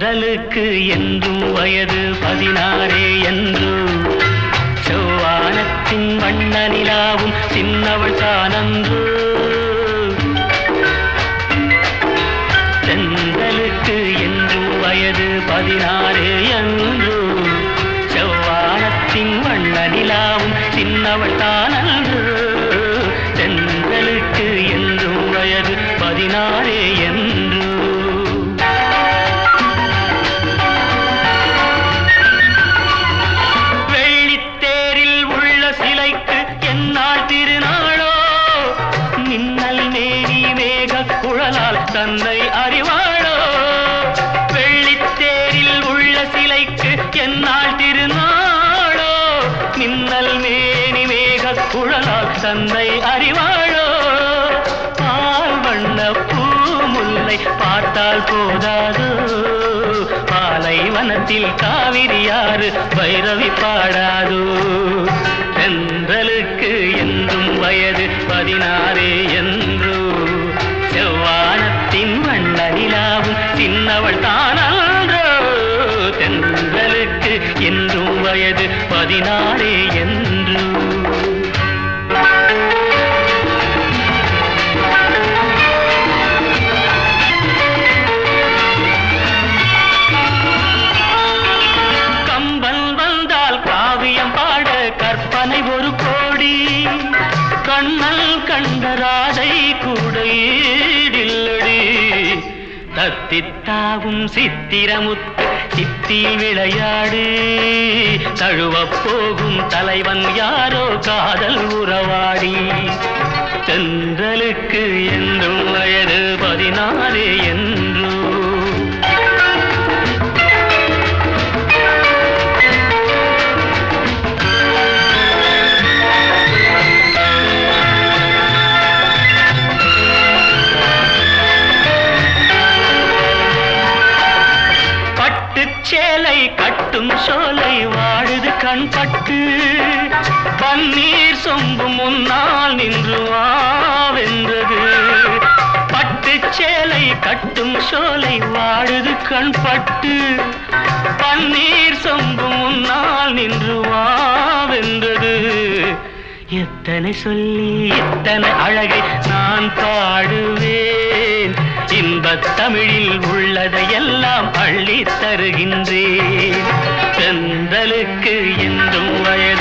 தென்றலுக்கு என்றும் வயது பதினாறே என்று செவ்வானத்தின் வண்ண நிலாவும் சின்னவள் தானன்று தென்றலுக்கு என்றும் வயது பதினாறே என்று செவ்வானத்தின் வண்ண நிலாவும் சின்னவள் தானன்று தென்றலுக்கு என்றும் வயது பதினாறே என்று வெள்ளித்தேரில் உள்ள சிலைக்கு என்னால் திருநாளோ மின்னல் மேனி மேக குழலால் தன்னை அறிவாளோ வெள்ளித்தேரில் உள்ள சிலைக்கு என்னால் திருநாளோ மின்னல் மேனி மேக குழலால் தன்னை அறிவாளோ பால் வண்ண பூமுல்லை பார்த்தால் போதாதோ பாலைவனத்தில் காவிரியாறு பைரவி பாடாதோ தென்றலுக்கு என்றும் வயது பதினாறே என்றோ செவ்வானத்தின் வண்ண நிலாவும் சின்னவள் தானன்றோ தென்றலுக்கு என்றும் வயது பதினாறே என்று கம்பன் வந்தால் காவியம் பாட கற்பனை ஒரு கோடி கண்ணல் கண்ட ராதை கூட ஈடில்லடி தத்தித்தாவும் சித்திரமுத்து சித்தியில் விளையாடு தழுவப் போகும் தலைவன் யாரோ காதல் உறவாடி தென்றலுக்கு என்றும் வயது பதினாறு என்றோ பட்டுச் சேலை கட்டும் சோலை வாழுது கண் பட்டு பன்னீர் சொம்பு முன்னால் நின்று வாவென்றது பட்டுச் சேலை கட்டும் சோலை வாழுது கண் பட்டு பன்னீர் சொம்பு முன்னால் நின்று வாவென்றது எத்தனை சொல்லி எத்தனை அழகை நான் பாடுவேன் இன்பத் தமிழில் உள்ளதையெல்லாம் அள்ளித் தருகின்றேன் தென்றலுக்கு என்றும் வயது